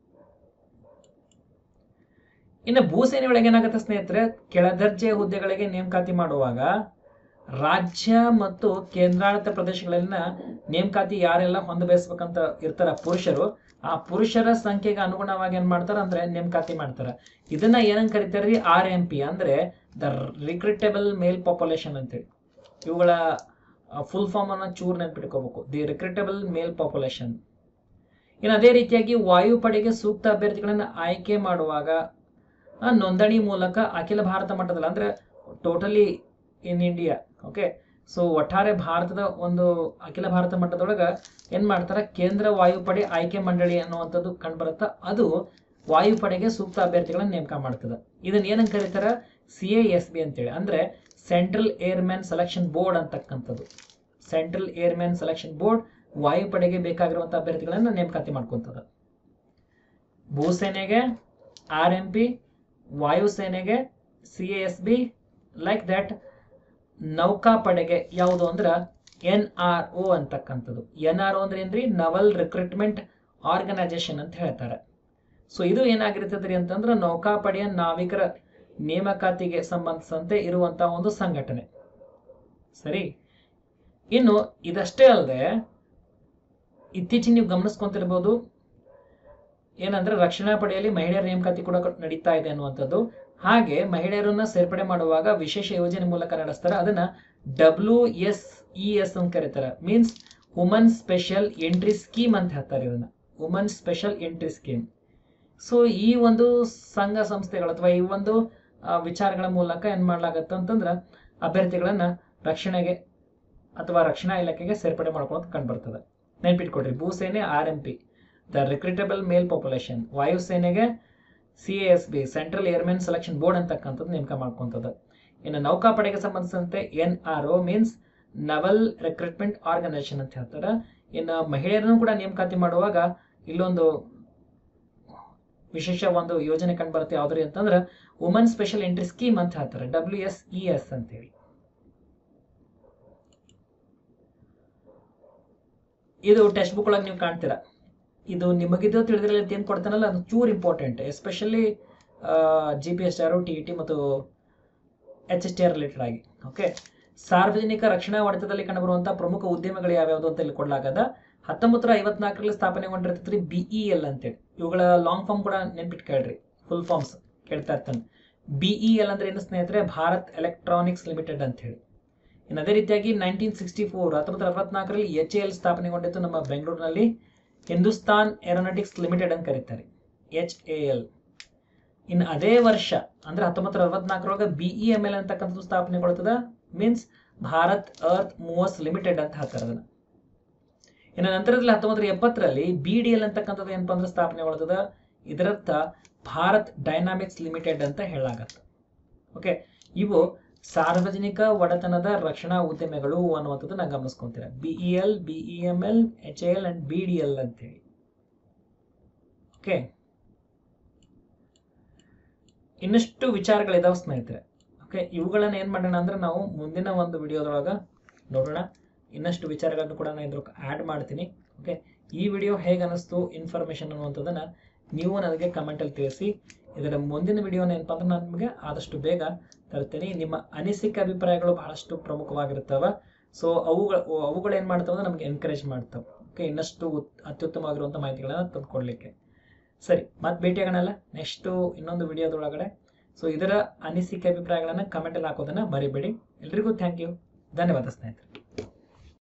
ಇನ್ನು ಭೂಸೇನೆ ಒಳಗೆ ಏನಾಗುತ್ತೆ ಸ್ನೇಹಿತರೆ ಕೆಳದರ್ಜೆ ಹುದ್ದೆಗಳಿಗೆ ನೇಮಕಾತಿ ಮಾಡುವಾಗ ರಾಜ್ಯ ಮತ್ತು ಕೇಂದ್ರಾಡಳಿತ ಪ್ರದೇಶಗಳಲ್ಲಿನ ನೇಮಕಾತಿ ಯಾರೆಲ್ಲ ಹೊಂದಬಯಸ್ಬೇಕಂತ ಇರ್ತಾರ ಪುರುಷರು ಆ ಪುರುಷರ ಸಂಖ್ಯೆಗೆ ಅನುಗುಣವಾಗಿ ಏನ್ ಮಾಡ್ತಾರ ಅಂದ್ರೆ ನೇಮಕಾತಿ ಮಾಡ್ತಾರ ಇದನ್ನ ಏನಂತ ಕರಿತಾರ್ರಿ ಆರ್ ಎಂ ಪಿ ಅಂದ್ರೆ ದ ರಿಕ್ರಿಟೇಬಲ್ ಮೇಲ್ ಪಾಪ್ಯುಲೇಷನ್ ಅಂತೇಳಿ ಇವುಗಳ ಫುಲ್ ಫಾರ್ಮ್ ಅನ್ನ ಚೂರ್ ನೆನ್ಪಿಟ್ಕೋಬೇಕು ದಿ ರಿಕ್ರಿಟೇಬಲ್ ಮೇಲ್ ಪಾಪ್ಯುಲೇಷನ್ ಇನ್ನು ಅದೇ ರೀತಿಯಾಗಿ ವಾಯುಪಡೆಗೆ ಸೂಕ್ತ ಅಭ್ಯರ್ಥಿಗಳನ್ನ ಆಯ್ಕೆ ಮಾಡುವಾಗ ಆ ನೋಂದಣಿ ಮೂಲಕ ಅಖಿಲ ಭಾರತ ಮಟ್ಟದಲ್ಲಿ ಅಂದ್ರೆ totally in India okay so ಒಟ್ಟಾರೆ ಭಾರತದ ಒಂದು ಅಖಿಲ ಭಾರತ ಮಟ್ಟದೊಳಗ ಏನ್ ಮಾಡ್ತಾರ ಕೇಂದ್ರ ವಾಯುಪಡೆ ಆಯ್ಕೆ ಮಂಡಳಿ ಅನ್ನುವಂಥದ್ದು ಕಂಡುಬರುತ್ತ ಅದು ವಾಯುಪಡೆಗೆ ಸೂಕ್ತ ಅಭ್ಯರ್ಥಿಗಳನ್ನ ನೇಮಕ ಮಾಡ್ತದೆ ಇದನ್ನ ಏನಂತ ಕರೀತಾರ ಸಿ ಎ ಎಸ್ ಬಿ ಅಂತೇಳಿ ಅಂದ್ರೆ ಸೆಂಟ್ರಲ್ ಏರ್ಮ್ಯಾನ್ ಸೆಲೆಕ್ಷನ್ ಬೋರ್ಡ್ ಅಂತಕ್ಕಂಥದ್ದು ಸೆಂಟ್ರಲ್ ಏರ್ಮ್ಯಾನ್ ಸೆಲೆಕ್ಷನ್ ಬೋರ್ಡ್ ವಾಯುಪಡೆಗೆ ಬೇಕಾಗಿರುವಂತಹ ಅಭ್ಯರ್ಥಿಗಳನ್ನ ನೇಮಕಾತಿ ಮಾಡ್ಕೊಂತದ ಭೂಸೇನೆಗೆ ಆರ್ ಎಂ ಪಿ ವಾಯುಸೇನೆಗೆ C S B like that ನೌಕಾಪಡೆಗೆ ಯಾವುದು ಅಂದ್ರ ಎನ್ ಆರ್ ಒ ಅಂತಕ್ಕಂಥದ್ದು ಎನ್ ಆರ್ ಒ ಅಂದ್ರೆ ಏನ್ರಿ ನವಲ್ ರಿಕ್ರೂಟ್ಮೆಂಟ್ ಆರ್ಗನೈಸೇಷನ್ ಅಂತ ಹೇಳ್ತಾರೆ ಸೊ ಇದು ಏನಾಗಿರ್ತದ್ರಿ ಅಂತಂದ್ರೆ ನೌಕಾಪಡೆಯ ನಾವಿಕರ ನೇಮಕಾತಿಗೆ ಸಂಬಂಧಿಸಿದಂತೆ ಇರುವಂತಹ ಒಂದು ಸಂಘಟನೆ ಸರಿ ಇನ್ನು ಇದಷ್ಟೇ ಅಲ್ಲದೆ ಇತ್ತೀಚೆಗೆ ನೀವು ಗಮನಿಸ್ಕೊಂತಿರ್ಬೋದು ಏನಂದ್ರೆ ರಕ್ಷಣಾ ಪಡೆಯಲ್ಲಿ ಮಹಿಳೆಯರ ನೇಮಕಾತಿ ಕೂಡ ನಡೀತಾ ಇದೆ ಅನ್ನುವಂಥದ್ದು ಹಾಗೆ ಮಹಿಳೆಯರನ್ನ ಸೇರ್ಪಡೆ ಮಾಡುವಾಗ ವಿಶೇಷ ಯೋಜನೆ ಮೂಲಕ ನಡೆಸ್ತಾರೆ ಅದನ್ನ ಡಬ್ಲ್ಯೂ ಎಸ್ ಇ ಎಸ್ ಅಂತ ಕರೀತಾರೆ means woman special entry scheme ಅಂತ ಹೇಳ್ತಾರೆ ಇದನ್ನ woman special entry scheme so ಈ ಒಂದು ಸಂಘ ಸಂಸ್ಥೆಗಳು ಅಥವಾ ಈ ಒಂದು ಆ, ವಿಚಾರಗಳ ಮೂಲಕ ಏನ್ ಮಾಡ್ಲಾಗತ್ತೆ ಅಂತಂದ್ರ ಅಭ್ಯರ್ಥಿಗಳನ್ನ ರಕ್ಷಣೆಗೆ ಅಥವಾ ರಕ್ಷಣಾ ಇಲಾಖೆಗೆ ಸೇರ್ಪಡೆ ಮಾಡ್ಕೊಳ್ಳೋದು ಕಂಡು ಬರ್ತದೆ ನೆನ್ಪಿಟ್ಕೊಡ್ರಿ ಭೂಸೇನೆ R M P the recruitable male population ವಾಯುಸೇನೆಗೆ C S B central airmen selection board ಅಂತಕ್ಕಂಥದ್ದು ನೇಮಕ ಮಾಡ್ಕೊಂತದ ಇನ್ನು ನೌಕಾಪಡೆಗೆ ಸಂಬಂಧಿಸಿದಂತೆ N R O means naval recruitment organisation ಅಂತ ಹೇಳ್ತಾರೆ ಇನ್ನು ಮಹಿಳೆಯರನ್ನು ಕೂಡ ನೇಮಕಾತಿ ಮಾಡುವಾಗ ಇಲ್ಲೊಂದು ವಿಶೇಷ ಒಂದು ಯೋಜನೆ ಕಂಡು ಬರುತ್ತೆ ಯಾವ್ದ್ರಿ ಅಂತಂದ್ರೆ ವುಮನ್ ಸ್ಪೆಷಲ್ ಎಂಟ್ರಿ ಸ್ಕೀಮ್ ಅಂತ ಹೇಳ್ತಾರೆ ಡಬ್ಲ್ಯೂ ಎಸ್ ಇ ಎಸ್ ಅಂತೇಳಿ ಇದು ಟೆಕ್ಸ್ಟ್ ಬುಕ್ ಒಳಗೆ ನೀವು ಕಾಣ್ತೀರಾ ಇದು ನಿಮಗಿದು ತಿಳಿದಿರಲಿ ಅಂತ ಏನು ಕೊಡ್ತಾನಲ್ಲ ಅದು ಚೂರ್ important especially G P S R T E T ಮತ್ತು H S T R related ಆಗಿ ಓಕೆ ಸಾರ್ವಜನಿಕ ರಕ್ಷಣಾ ಹೊಡೆತದಲ್ಲಿ ಕಂಡುಬರುವಂತಹ ಪ್ರಮುಖ ಉದ್ಯಮಗಳು ಯಾವ್ಯಾವುದು ಅಂತ ಇಲ್ಲಿ ಕೊಡಲಾಗದ ಹತ್ತೊಂಬತ್ತರ ಐವತ್ನಾಲ್ಕರಲ್ಲಿ ಸ್ಥಾಪನೆಗೊಂಡಿರ್ತೈತ್ರಿ ಬಿಇ ಎಲ್ ಅಂತೇಳಿ ಇವುಗಳ ಲಾಂಗ್ ಫಾರ್ಮ್ ಕೂಡ ನೆನ್ಪಿಟ್ಟು ಕೇಳ್ರಿ ಫುಲ್ ಫಾರ್ಮ್ಸ್ ಕೇಳ್ತಾ ಇರ್ತಾನೆ ಬಿಇ ಎಲ್ ಅಂದ್ರೆ ಏನು ಸ್ನೇಹಿತರೆ ಭಾರತ್ ಎಲೆಕ್ಟ್ರಾನಿಕ್ಸ್ ಲಿಮಿಟೆಡ್ ಅಂತ ಹೇಳಿ ಇನ್ನು ಅದೇ ರೀತಿಯಾಗಿ ನೈನ್ಟೀನ್ ಸಿಕ್ಸ್ಟಿ ಫೋರ್ ಹತ್ತೊಂಬತ್ತರ ಅರವತ್ನಾಲ್ಕರಲ್ಲಿ ಎಚ್ ಎಲ್ ಸ್ಥಾಪನೆಗೊಂಡಿತ್ತು ನಮ್ಮ ಬೆಂಗಳೂರಿನಲ್ಲಿ ಹಿಂದೂಸ್ತಾನ್ ಏರೋನಾಟಿಕ್ಸ್ ಲಿಮಿಟೆಡ್ ಅಂತ ಕರೀತಾರೆ ಎಚ್ ಎ ಎಲ್ ಇನ್ನು ಅದೇ ವರ್ಷ ಅಂದ್ರೆ ಹತ್ತೊಂಬತ್ತರ ಅರವತ್ನಾಲ್ಕರೊಳಗೆ ಬಿಇ ಎಂ ಎಲ್ ಅಂತಕ್ಕಂಥದ್ದು ಸ್ಥಾಪನೆಗೊಳ್ತದ means Bharat earth movers limited ಅಂತ ಹೇಳ್ತಾರೆ ಅದನ್ನ ಇನ್ನು ನಂತರದಲ್ಲಿ ಹತ್ತೊಂಬತ್ತರ ಎಪ್ಪತ್ತರಲ್ಲಿ ಬಿ ಡಿ ಎಲ್ ಅಂತಕ್ಕಂಥದ್ದು ಏನಪ್ಪಾ ಅಂದ್ರೆ ಸ್ಥಾಪನೆಗೊಳ್ತದ ಇದರರ್ಥ ಭಾರತ್ ಡೈನಾಮಿಕ್ಸ್ ಲಿಮಿಟೆಡ್ ಅಂತ ಹೇಳಾಗತ್ತ ಓಕೆ ಇವು ಸಾರ್ವಜನಿಕ ಒಡೆತನದ ರಕ್ಷಣಾ ಉದ್ಯಮಗಳು ಅನ್ನುವಂಥದ್ದು ನಾವು ಗಮನಿಸ್ಕೊಂತೀರ B E L B E M L H L and B D L ಅಂತೇಳಿ ಓಕೆ ಇನ್ನಷ್ಟು ವಿಚಾರಗಳಿದಾವೆ ಸ್ನೇಹಿತರೆ ಓಕೆ ಇವುಗಳನ್ನ ಏನ್ ಮಾಡೋಣ ಅಂದ್ರೆ ನಾವು ಮುಂದಿನ ಒಂದು ವಿಡಿಯೋದೊಳಗ ನೋಡೋಣ ಇನ್ನಷ್ಟು ವಿಚಾರಗಳನ್ನು ಕೂಡ ನಾನು ಇದ್ರ ಆ್ಯಡ್ ಮಾಡ್ತೀನಿ ಓಕೆ ಈ ವಿಡಿಯೋ ಹೇಗೆ ಅನಿಸ್ತು ಇನ್ಫಾರ್ಮೇಶನ್ ಅನ್ನುವಂಥದ್ದನ್ನ ನೀವು ನನಗೆ ಕಮೆಂಟಲ್ಲಿ ತಿಳಿಸಿ ಇದರ ಮುಂದಿನ ವಿಡಿಯೋನ ಏನಪ್ಪ ಅಂದ್ರೆ ನಾನು ನಿಮಗೆ ಆದಷ್ಟು ಬೇಗ ತರ್ತೀನಿ ನಿಮ್ಮ ಅನಿಸಿಕೆ ಅಭಿಪ್ರಾಯಗಳು ಬಹಳಷ್ಟು ಪ್ರಮುಖವಾಗಿರ್ತವೆ ಸೊ ಅವುಗಳ ಅವುಗಳು ಏನು ಮಾಡ್ತಾವೆ ಅಂದ್ರೆ ನಮಗೆ ಎನ್ಕರೇಜ್ ಮಾಡ್ತಾವೆ ಓಕೆ ಇನ್ನಷ್ಟು ಉತ್- ಅತ್ಯುತ್ತಮವಾಗಿರುವಂಥ ಮಾಹಿತಿಗಳನ್ನ ತಂದುಕೊಡ್ಲಿಕ್ಕೆ ಸರಿ ಮತ್ತೆ ಭೇಟಿಯಾಗೋಣಲ್ಲ ನೆಕ್ಸ್ಟು ಇನ್ನೊಂದು ವಿಡಿಯೋದೊಳಗಡೆ ಸೊ ಇದರ ಅನಿಸಿಕೆ ಅಭಿಪ್ರಾಯಗಳನ್ನು ಕಮೆಂಟಲ್ಲಿ ಹಾಕೋದನ್ನ ಮರಿಬೇಡಿ ಎಲ್ರಿಗೂ ಥ್ಯಾಂಕ್ ಯು ಧನ್ಯವಾದ ಸ್ನೇಹಿತರೆ